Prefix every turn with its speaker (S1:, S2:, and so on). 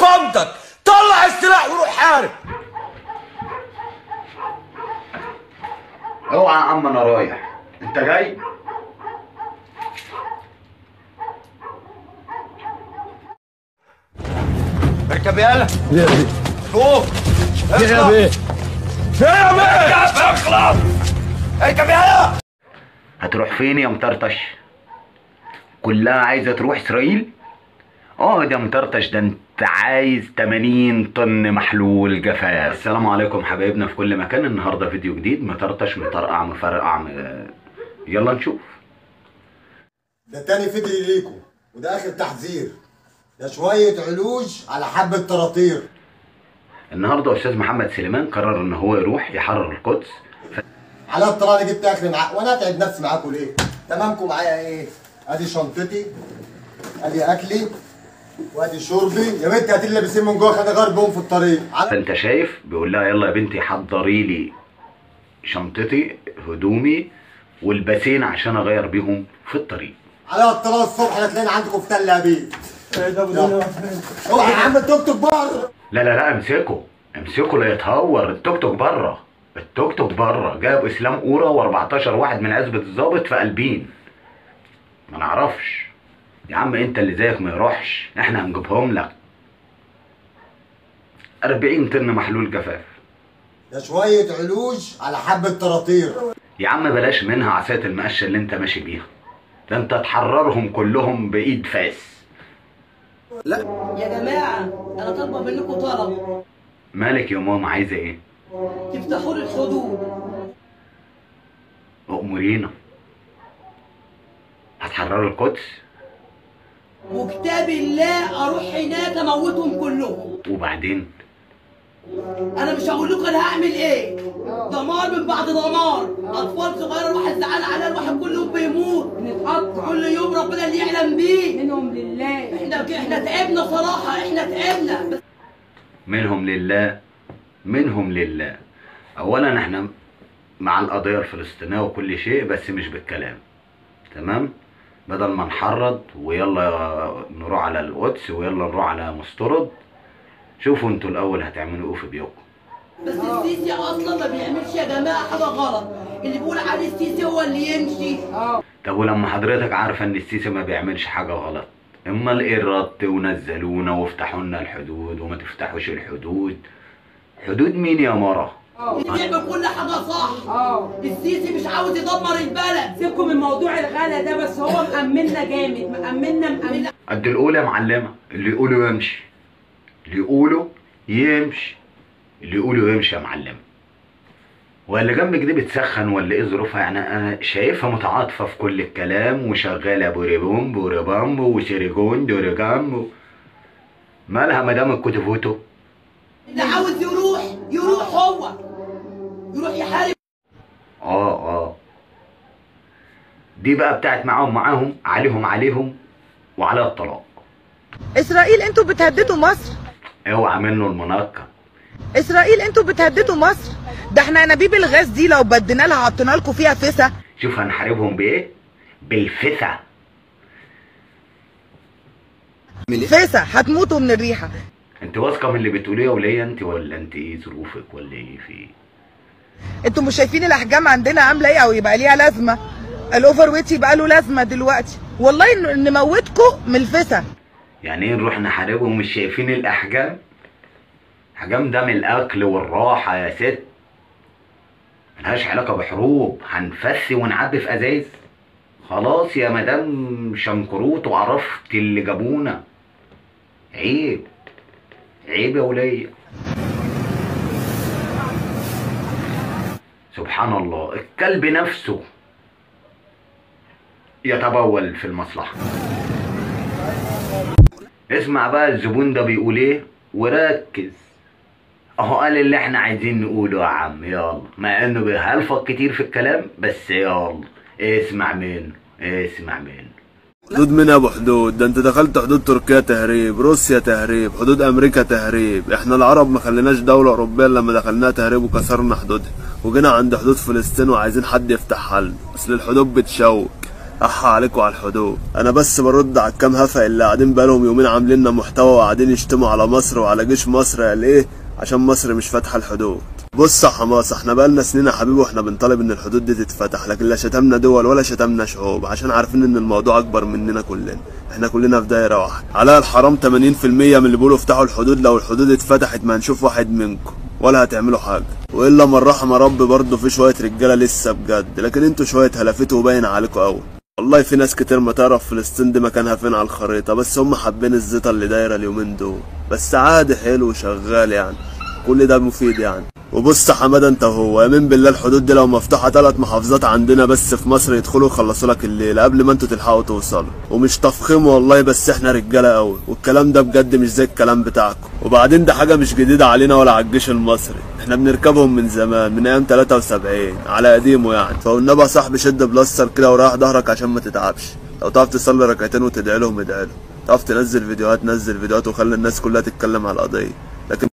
S1: فندق طلع السلاح وروح حارب
S2: اوعى يا عم انا رايح انت جاي
S1: اركب يالا
S3: يا بيه
S1: فوق
S3: يا بيه
S1: يا بيه اخلص اركب يالا
S2: هتروح فين يا مطرطش كلها عايزه تروح اسرائيل اه ده مطرطش ده انت عايز 80 طن محلول جفاف السلام عليكم حبايبنا في كل مكان النهارده فيديو جديد مطرطش مطرقع مفرقع م- يلا نشوف
S4: ده تاني فيديو ليكم وده اخر تحذير ده شوية علوج على حبة طراطير
S2: النهارده استاذ محمد سليمان قرر ان هو يروح يحرر القدس
S4: على الطريقة اللي جبت اخري معاك وانا اتعب نفسي معاكم ليه؟ تمامكم معايا ايه؟ ادي شنطتي ادي اكلي وادي شربي يا بنتي هاتي لي لابسين من جوه خليني اغير بيهم في الطريق على
S2: فانت شايف بيقول لها يلا يا بنتي حضري لي شنطتي هدومي والباسين عشان اغير بيهم في الطريق
S4: على الطريق الصبح هتلاقيني عندكم في تل ابيب اوعى يا عم التوك توك بره
S2: لا لا لا امسكوا امسكوا لا يتهور التوك توك بره التوك توك بره جاب اسلام اورا و14 واحد من عزبة الضابط في قلبين ما نعرفش يا عم انت اللي زيك ما يروحش احنا هنجيبهم لك 40 طن محلول جفاف
S4: ده شوية علوج على حبة طراطير
S2: يا عم بلاش منها عصاية المقشة اللي انت ماشي بيها ده انت تحررهم كلهم بايد فاس
S5: يا جماعة أنا طالبة منكم طلب
S2: مالك يا ماما عايزة ايه
S5: تفتحوا لي الحدود
S2: أؤمرينا هتحرروا القدس
S5: وكتاب الله أروح هناك أموتهم كلهم
S2: وبعدين
S5: أنا مش هقول لكم أنا هعمل إيه دمار من بعد دمار أطفال صغيرة الواحد زعلان عليها الواحد كل يوم بيموت
S6: بنتقطع
S5: كل يوم ربنا اللي يعلم بيه
S6: منهم لله
S5: احنا احنا تعبنا صراحة احنا تعبنا بس
S2: منهم لله منهم لله اولا احنا مع القضيه الفلسطينيه وكل شيء بس مش بالكلام تمام بدل ما نحرض ويلا نروح على القدس ويلا نروح على مسترد شوفوا انتوا الاول هتعملوا ايه في بيوتكم
S5: بس السيسي أصلا ما بيعملش يا جماعة حاجة غلط اللي بيقول عليه السيسي هو اللي يمشي
S2: طب ولما حضرتك عارفه ان السيسي ما بيعملش حاجه غلط امال ايه الرد ونزلونا وافتحوا لنا الحدود وما تفتحوش الحدود حدود مين يا مرة
S5: اللي بيعمل كل حاجة صح
S6: اه
S5: السيسي مش عاوز يدمر البلد
S6: سيبكم من موضوع الغلا ده بس هو مأمنا جامد مأمنا مأمنا
S2: قد الاولى يا معلمه اللي يقولوا يمشي اللي يقولوا يمشي اللي يقولوا يمشي يا معلمه واللي جنبك دي بتسخن ولا ايه ظروفها يعني انا شايفها متعاطفه في كل الكلام وشغاله بوريبوم بوريبامبو وسيريجون دوريجامبو مالها مدام الكوتيفوتو
S5: اللي عاوز يروح يروح هو يروح يحارب
S2: اه اه دي بقى بتاعت معاهم معاهم عليهم عليهم وعلى الطلاق
S7: اسرائيل انتوا بتهددوا مصر
S2: اوعى منه المناقه
S7: اسرائيل انتوا بتهددوا مصر ده احنا انابيب الغاز دي لو بدينا لها حطينا لكم فيها فسا
S2: شوف هنحاربهم بايه بالفسع
S7: فسا هتموتوا من الريحه
S2: انت واثقه من اللي بتقوليه يا وليه انت ولا انت ايه ظروفك ولا ايه في ايه
S7: انتوا مش شايفين الاحجام عندنا عامله ايه او يبقى ليها لازمه الاوفر ويت يبقى له لازمه دلوقتي والله ن- نموتكم من الفسا
S2: يعني ايه نروح نحاربهم مش شايفين الاحجام احجام ده من الاكل والراحه يا ست ملهاش علاقه بحروب هنفسي ونعبي في ازايز خلاص يا مدام شنكروت وعرفت اللي جابونا عيب عيب يا وليه سبحان الله الكلب نفسه يتبول في المصلحه اسمع بقى الزبون ده بيقول ايه وركز اهو قال اللي احنا عايزين نقوله يا عم يلا مع انه بيهلفك كتير في الكلام بس يلا اسمع منه اسمع منه
S3: حدود مين يا ابو حدود ده انت دخلت حدود تركيا تهريب روسيا تهريب حدود امريكا تهريب احنا العرب ما خليناش دولة اوروبية لما دخلناها تهريب وكسرنا حدودها وجينا عند حدود فلسطين وعايزين حد يفتحها لنا اصل الحدود بتشوك احا عليكم على الحدود انا بس برد على الكام هفا اللي قاعدين بقالهم يومين عاملين لنا محتوى وقاعدين يشتموا على مصر وعلى جيش مصر قال ايه عشان مصر مش فاتحه الحدود بص يا حماس احنا بقالنا سنين يا حبيبي واحنا بنطالب ان الحدود دي تتفتح لكن لا شتمنا دول ولا شتمنا شعوب عشان عارفين ان الموضوع اكبر مننا كلنا احنا كلنا في دايره واحده علاء الحرام 80% من اللي بيقولوا افتحوا الحدود لو الحدود اتفتحت ما هنشوف واحد منكم ولا هتعملوا حاجه والا من رحم ربي برضه في شويه رجاله لسه بجد لكن انتوا شويه هلفتوا وباين عليكم قوي والله في ناس كتير ما تعرف فلسطين دي مكانها فين على الخريطه بس هم حابين الزيطه اللي دايره اليومين دول بس عادي حلو وشغال يعني كل ده مفيد يعني وبص يا حماده انت وهو يمين بالله الحدود دي لو مفتوحه ثلاث محافظات عندنا بس في مصر يدخلوا يخلصوا لك الليل قبل ما انتوا تلحقوا توصلوا ومش تفخيم والله بس احنا رجاله قوي والكلام ده بجد مش زي الكلام بتاعكم وبعدين ده حاجه مش جديده علينا ولا على الجيش المصري احنا بنركبهم من زمان من ايام 73 على قديمه يعني فقلنا بقى صاحبي شد بلاستر كده وراح ظهرك عشان ما تتعبش لو تعرف تصلي ركعتين وتدعي لهم ادعي لهم تعرف تنزل فيديوهات نزل فيديوهات وخلي الناس كلها تتكلم على القضيه لكن